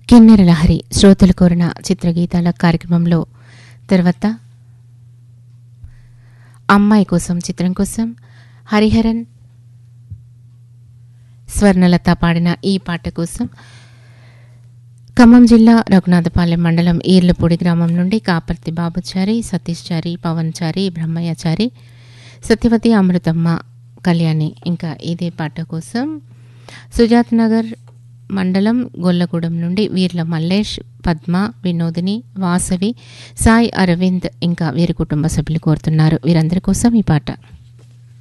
కిన్నెర లహరి శ్రోతలు కోరిన చిత్రగీతాల కార్యక్రమంలో తర్వాత అమ్మాయి కోసం చిత్రం కోసం హరిహరన్ స్వర్ణలత పాడిన ఈ పాట కోసం ఖమ్మం జిల్లా రఘునాథపాలెం మండలం ఈర్లపూడి గ్రామం నుండి కాపర్తి బాబుచారి సతీష్ చారి పవన్ చారి బ్రహ్మయ్యచారి సత్యవతి అమృతమ్మ కళ్యాణి ఇంకా ఇదే పాట కోసం సుజాత్ నగర్ మండలం గొల్లగూడెం నుండి వీర్ల మల్లేష్ పద్మ వినోదిని వాసవి సాయి అరవింద్ ఇంకా వీరి కుటుంబ సభ్యులు కోరుతున్నారు వీరందరి కోసం ఈ పాట